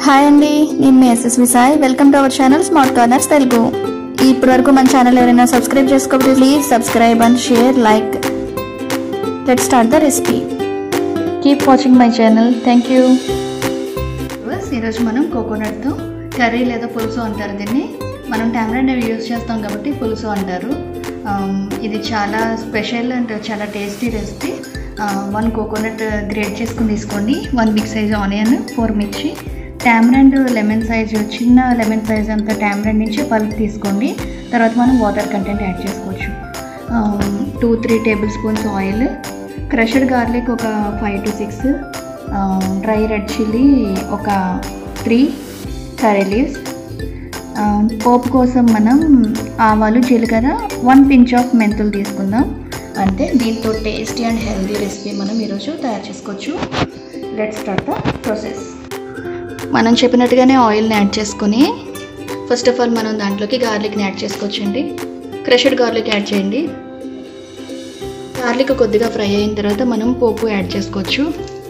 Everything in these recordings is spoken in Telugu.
హాయ్ అండి నేను మీ SSV Sai welcome to our channel smart corners Telugu ఇప్పటి వరకు మన ఛానల్ ఎవరైనా సబ్స్క్రైబ్ చేసుకోకపోతే please subscribe and share like let start the recipe keep watching my channel thank you ఈరోజు మనం కోకోనట్తో కర్రీ లేదా పులుసు అంటారు దీన్ని మనం టామరెండ్ అవి యూజ్ చేస్తాం కాబట్టి పులుసు అంటారు ఆమ్, ఇది చాలా స్పెషల్ అండ్ చాలా tasty recipe one coconut grate చేసుకుని తీసుకోండి one big size onion four మిర్చి టామరెండ్ లెమన్ సైజ్ చిన్న లెమన్ సైజ్ అంత టామరెండ్ నుంచి పల్ప్ తీసుకోండి తర్వాత మనం వాటర్ కంటెంట్ యాడ్ చేసుకోవచ్చు two three tablespoons oil crushed garlic ఒక five to six dry red chilli ఒక త్రీ కర్రీ లీవ్స్ పోపు కోసం మనం ఆవాలు జీలకర్ర వన్ పించ్ ఆఫ్ మెంతులు తీసుకుందాం అంటే దీంతో టేస్టీ అండ్ హెల్దీ రెసిపీ మనం ఈరోజు తయారు చేసుకోవచ్చు లెట్ స్టార్ట్ ద ప్రాసెస్ మనం చెప్పినట్టుగానే ఆయిల్ని యాడ్ చేసుకొని ఫస్ట్ ఆఫ్ ఆల్ మనం దాంట్లోకి గార్లిక్ని యాడ్ చేసుకోవచ్చండి క్రషడ్ గార్లిక్ యాడ్ చేయండి గార్లిక్ కొద్దిగా ఫ్రై అయిన తర్వాత మనం పోపు యాడ్ చేసుకోవచ్చు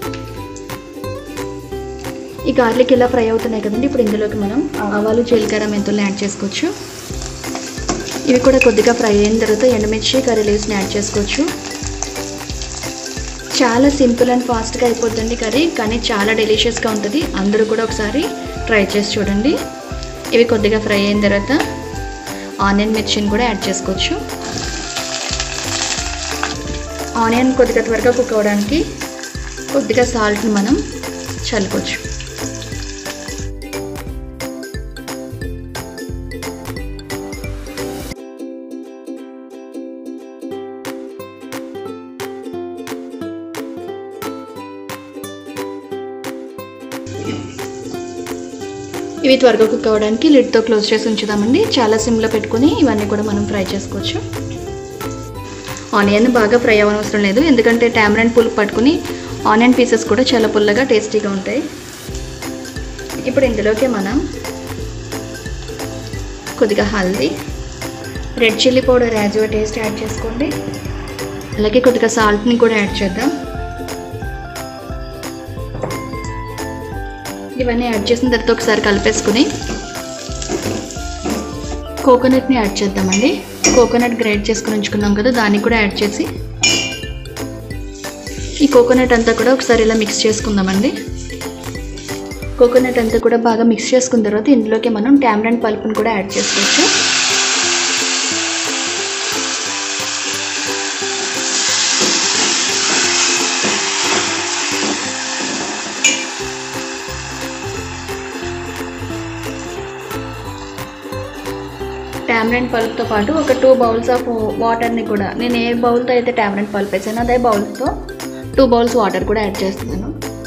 ఈ గార్లిక్ ఇలా ఫ్రై అవుతున్నాయి కదండి ఇప్పుడు ఇందులోకి మనం ఆవాలు జీలకర్ర మెంతుల్ని యాడ్ చేసుకోవచ్చు ఇవి కూడా కొద్దిగా ఫ్రై అయిన తర్వాత ఎండుమిర్చి కర్రీ లీవ్స్ని యాడ్ చేసుకోవచ్చు చాలా సింపుల్ అండ్ ఫాస్ట్గా అయిపోతుంది కర్రీ కానీ చాలా డెలిషియస్గా ఉంటుంది అందరూ కూడా ఒకసారి ట్రై చేసి చూడండి ఇవి కొద్దిగా ఫ్రై అయిన తర్వాత ఆనియన్ మిర్చిని కూడా యాడ్ చేసుకోవచ్చు ఆనియన్ కొద్దిగా త్వరగా కుక్ అవ్వడానికి కొద్దిగా సాల్ట్ని మనం చల్లుకోవచ్చు ఇవి త్వరగా కుక్ అవ్వడానికి లిడ్తో క్లోజ్ చేసి ఉంచుదామండి చాలా సిమ్లో పెట్టుకుని ఇవన్నీ కూడా మనం ఫ్రై చేసుకోవచ్చు ఆనియన్ బాగా ఫ్రై అవ్వనవసరం లేదు ఎందుకంటే టామరెంట్ పులుపు పట్టుకుని ఆనియన్ పీసెస్ కూడా చాలా పుల్లగా టేస్టీగా ఉంటాయి ఇప్పుడు ఇందులోకి మనం కొద్దిగా హల్దీ red chilli powder as your taste add చేసుకోండి అలాగే కొద్దిగా సాల్ట్ని కూడా యాడ్ చేద్దాం ఇవన్నీ యాడ్ చేసిన తర్వాత ఒకసారి కలిపేసుకుని కోకోనట్ని యాడ్ చేద్దామండి కోకోనట్ గ్రైండ్ చేసుకుని ఉంచుకున్నాం కదా దాన్ని కూడా యాడ్ చేసి ఈ కోకోనట్ అంతా కూడా ఒకసారి ఇలా మిక్స్ చేసుకుందామండి కోకోనట్ అంతా కూడా బాగా మిక్స్ చేసుకున్న తర్వాత ఇందులోకి మనం టామరెంట్ పల్పుని కూడా యాడ్ చేసుకోవచ్చు టామరెంట్ పల్ప్తో పాటు ఒక టూ బౌల్స్ ఆఫ్ వాటర్ని కూడా నేను ఏ బౌల్తో అయితే టామరెంట్ పల్ప్ వేసానో అదే బౌల్స్తో టూ బౌల్స్ వాటర్ కూడా యాడ్ చేస్తున్నాను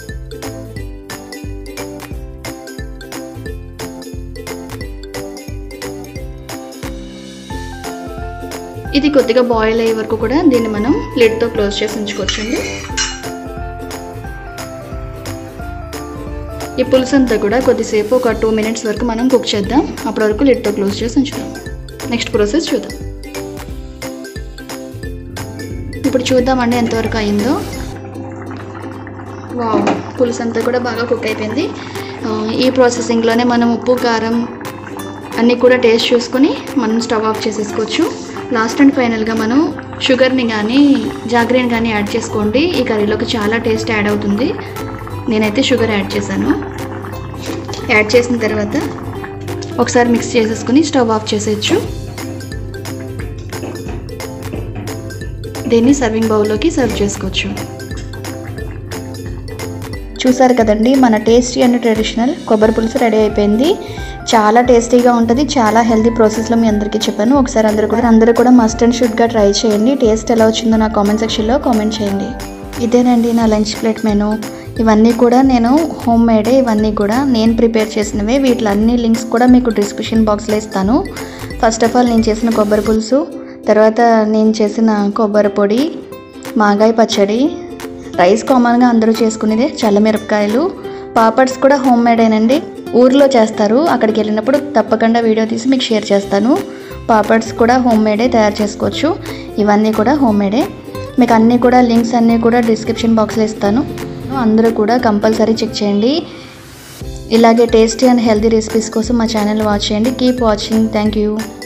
ఇది కొద్దిగా బాయిల్ అయ్యే వరకు కూడా దీన్ని మనం లిడ్తో క్లోజ్ చేసి ఉంచుకోవచ్చండి ఈ పులుసు అంతా కూడా కొద్దిసేపు ఒక టూ మినిట్స్ వరకు మనం కుక్ చేద్దాం అప్పటి వరకు లిడ్తో క్లోజ్ చేసి ఉంచుదాం నెక్స్ట్ ప్రాసెస్ చూద్దాం ఇప్పుడు చూద్దామండి ఎంతవరకు అయిందో వావ్ పులుసు అంతా కూడా బాగా కుక్ అయిపోయింది ఆ, ఈ ప్రాసెసింగ్లోనే మనం ఉప్పు కారం అన్నీ కూడా టేస్ట్ చూసుకొని మనం స్టవ్ ఆఫ్ చేసేసుకోవచ్చు లాస్ట్ అండ్ ఫైనల్గా మనం షుగర్ని కానీ జాగ్రీని కానీ యాడ్ చేసుకోండి ఈ కర్రీలోకి చాలా టేస్ట్ యాడ్ అవుతుంది నేనైతే షుగర్ యాడ్ చేశాను యాడ్ చేసిన తర్వాత ఒకసారి మిక్స్ చేసేసుకుని స్టవ్ ఆఫ్ చేసేయచ్చు దీన్ని సర్వింగ్ బౌల్లోకి సర్వ్ చేసుకోవచ్చు చూసారు కదండి మన టేస్టీ అండ్ ట్రెడిషనల్ కొబ్బరి పులుసు రెడీ అయిపోయింది చాలా టేస్టీగా ఉంటుంది చాలా హెల్తీ ప్రాసెస్లో మీ అందరికీ చెప్పాను ఒకసారి అందరూ కూడా అందరూ కూడా మస్ట్ అండ్ షుడ్గా ట్రై చేయండి టేస్ట్ ఎలా వచ్చిందో నా కామెంట్ సెక్షన్లో కామెంట్ చేయండి ఇదేనండి నా లంచ్ ప్లేట్ మెనూ ఇవన్నీ కూడా నేను హోమ్ మేడే ఇవన్నీ కూడా నేను ప్రిపేర్ చేసినవే వీటి అన్ని లింక్స్ కూడా మీకు డిస్క్రిప్షన్ బాక్స్లో ఇస్తాను ఫస్ట్ ఆఫ్ ఆల్ నేను చేసిన కొబ్బరి పులుసు తర్వాత నేను చేసిన కొబ్బరి పొడి మాగాయ పచ్చడి రైస్ కామన్గా అందరూ చేసుకునేదే చల్లమిరపకాయలు పాపడ్స్ కూడా హోమ్ మేడేనండి ఊర్లో చేస్తారు అక్కడికి వెళ్ళినప్పుడు తప్పకుండా వీడియో తీసి మీకు షేర్ చేస్తాను పాపడ్స్ కూడా హోమ్ మేడే తయారు చేసుకోవచ్చు ఇవన్నీ కూడా హోమ్ మేడే మీకు అన్నీ కూడా లింక్స్ అన్నీ కూడా డిస్క్రిప్షన్ బాక్స్లో ఇస్తాను అందరూ కూడా కంపల్సరీ చెక్ చేయండి ఇలాగే టేస్టీ అండ్ హెల్తీ రెసిపీస్ కోసం మా ఛానల్ వాచ్ చేయండి కీప్ వాచింగ్ థ్యాంక్ యూ